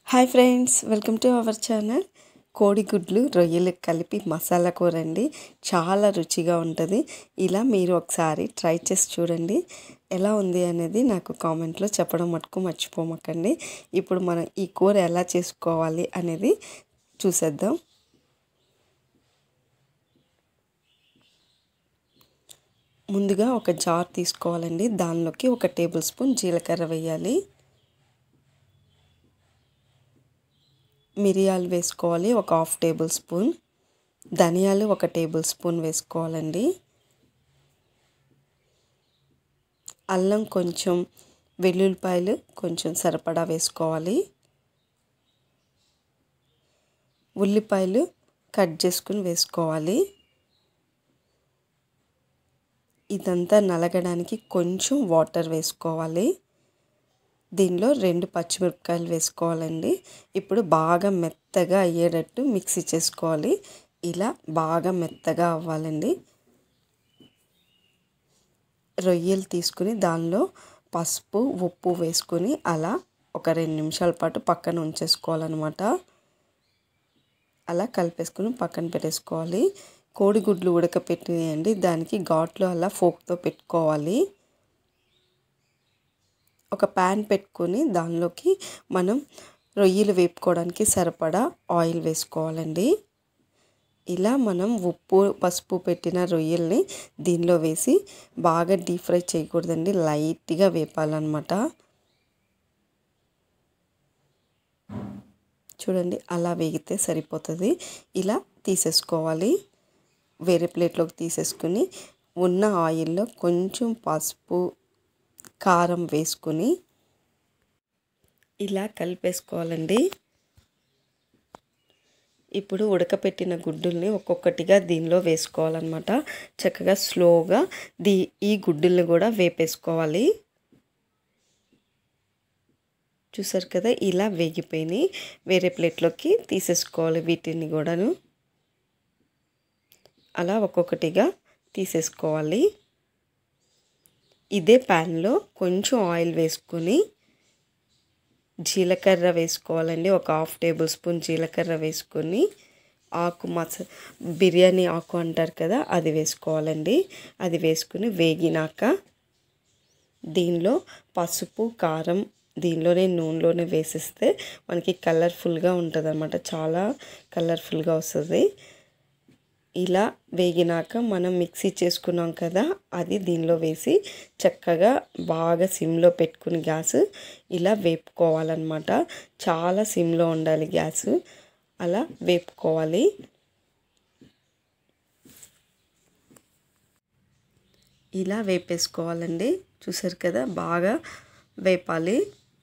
hi friends welcome to our channel కోడిగుడ్లు రొయ్యలు కలిపి మసాలా కూర అండి చాలా రుచిగా ఉంటుంది ఇలా మీరు ఒకసారి ట్రై చేసి చూడండి ఎలా ఉంది అనేది నాకు కామెంట్లో చెప్పడం మటుకు మర్చిపోమకండి ఇప్పుడు మనం ఈ కూర ఎలా చేసుకోవాలి అనేది చూసేద్దాం ముందుగా ఒక జార్ తీసుకోవాలండి దానిలోకి ఒక టేబుల్ స్పూన్ జీలకర్ర వేయాలి మిరియాలు వేసుకోవాలి ఒక హాఫ్ టేబుల్ స్పూన్ ధనియాలు ఒక టేబుల్ స్పూన్ వేసుకోవాలండి అల్లం కొంచెం వెల్లుల్లిపాయలు కొంచెం సరిపడా వేసుకోవాలి ఉల్లిపాయలు కట్ చేసుకుని వేసుకోవాలి ఇదంతా నలగడానికి కొంచెం వాటర్ వేసుకోవాలి దీనిలో రెండు పచ్చిమిరపకాయలు వేసుకోవాలండి ఇప్పుడు బాగా మెత్తగా అయ్యేటట్టు మిక్సీ చేసుకోవాలి ఇలా బాగా మెత్తగా అవ్వాలండి రొయ్యలు తీసుకుని దానిలో పసుపు ఉప్పు వేసుకుని అలా ఒక రెండు నిమిషాల పాటు పక్కన ఉంచేసుకోవాలన్నమాట అలా కలిపేసుకుని పక్కన పెట్టేసుకోవాలి కోడిగుడ్లు ఉడకపెట్టినాయండి దానికి ఘాట్లు అలా ఫోక్తో పెట్టుకోవాలి ఒక ప్యాన్ పెట్టుకొని దానిలోకి మనం రొయ్యలు వేపుకోవడానికి సరిపడా ఆయిల్ వేసుకోవాలండి ఇలా మనం ఉప్పు పసుపు పెట్టిన రొయ్యల్ని దీనిలో వేసి బాగా డీప్ ఫ్రై చేయకూడదండి లైట్గా వేపాలన్నమాట చూడండి అలా వేగితే సరిపోతుంది ఇలా తీసేసుకోవాలి వేరే ప్లేట్లోకి తీసేసుకుని ఉన్న ఆయిల్లో కొంచెం పసుపు కారం వేసుకుని ఇలా కలిపేసుకోవాలండి ఇప్పుడు ఉడకపెట్టిన గుడ్డుల్ని ఒక్కొక్కటిగా దీనిలో వేసుకోవాలన్నమాట చక్కగా స్లోగా దీ ఈ గుడ్డుల్ని కూడా వేపేసుకోవాలి చూసారు కదా ఇలా వేగిపోయినాయి వేరే ప్లేట్లోకి తీసేసుకోవాలి వీటిని కూడాను అలా ఒక్కొక్కటిగా తీసేసుకోవాలి ఇదే ప్యాన్లో కొంచెం ఆయిల్ వేసుకొని జీలకర్ర వేసుకోవాలండి ఒక హాఫ్ టేబుల్ స్పూన్ జీలకర్ర వేసుకొని ఆకు మస బిర్యానీ ఆకు అంటారు కదా అది వేసుకోవాలండి అది వేసుకుని వేగినాక దీనిలో పసుపు కారం దీనిలోనే నూనెలోనే వేసిస్తే మనకి కలర్ఫుల్గా ఉంటుంది అనమాట చాలా కలర్ఫుల్గా వస్తుంది ఇలా వేగినాక మనం మిక్సీ చేసుకున్నాం కదా అది దీనిలో వేసి చక్కగా బాగా సిమ్లో పెట్టుకుని గ్యాస్ ఇలా వేపుకోవాలన్నమాట చాలా సిమ్లో ఉండాలి గ్యాస్ అలా వేపుకోవాలి ఇలా వేపేసుకోవాలండి చూసారు కదా బాగా వేపాలి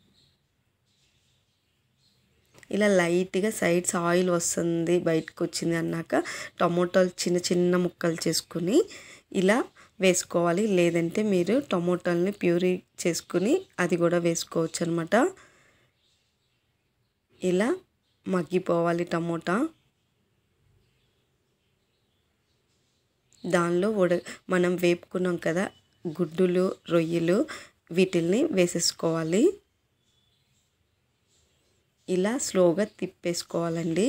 ఇలా లైట్గా సైడ్స్ ఆయిల్ వస్తుంది బయటకు వచ్చింది అన్నాక టమోటాలు చిన్న చిన్న ముక్కలు చేసుకుని ఇలా వేసుకోవాలి లేదంటే మీరు టమోటాలని ప్యూరీ చేసుకుని అది కూడా వేసుకోవచ్చు అనమాట ఇలా మగ్గిపోవాలి టమోటా దానిలో ఉడ మనం వేపుకున్నాం కదా గుడ్డులు రొయ్యలు వీటిల్ని వేసేసుకోవాలి ఇలా స్లోగా తిప్పేసుకోవాలండి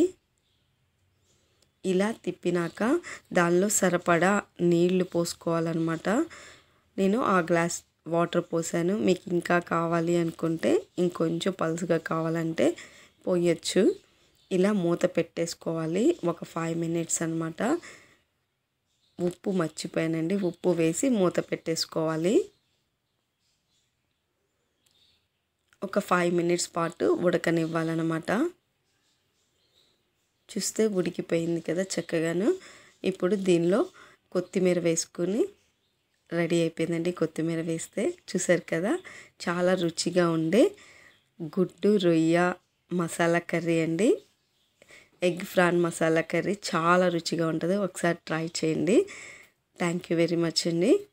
ఇలా తిప్పినాక దానిలో సరిపడా నీళ్లు పోసుకోవాలన్నమాట నేను ఆ గ్లాస్ వాటర్ పోసాను మీకు ఇంకా కావాలి అనుకుంటే ఇంకొంచెం పలుసుగా కావాలంటే పోయొచ్చు ఇలా మూత పెట్టేసుకోవాలి ఒక ఫైవ్ మినిట్స్ అనమాట ఉప్పు మర్చిపోయానండి ఉప్పు వేసి మూత పెట్టేసుకోవాలి ఒక ఫైవ్ మినిట్స్ పాటు ఉడకనివ్వాలన్నమాట చూస్తే ఉడికిపోయింది కదా చక్కగాను ఇప్పుడు దీనిలో కొత్తిమీర వేసుకుని రెడీ అయిపోయిందండి కొత్తిమీర వేస్తే చూసారు కదా చాలా రుచిగా ఉండే గుడ్డు రొయ్య మసాలా కర్రీ అండి ఎగ్ ఫ్రాన్ మసాలా కర్రీ చాలా రుచిగా ఉంటుంది ఒకసారి ట్రై చేయండి థ్యాంక్ యూ వెరీ మచ్ అండి